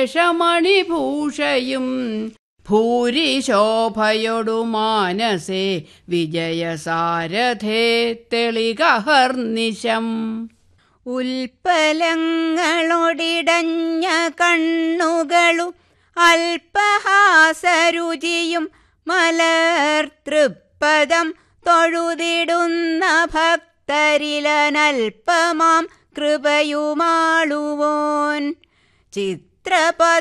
കേശമണിഭൂഷയും ഭൂരിശോഭയൊടു മാനസേ വിജയസാരഥേ തെളികഹർനിശം ഉൽപ്പലങ്ങളൊടിടഞ്ഞ കണ്ണുകളും അല്പഹാസരുചിയും മലർതൃപ്പദം തൊഴുതിടുന്ന ഭക്തരിലനൽപമാം കൃപയുമാളുവോൻ ചിത്രപ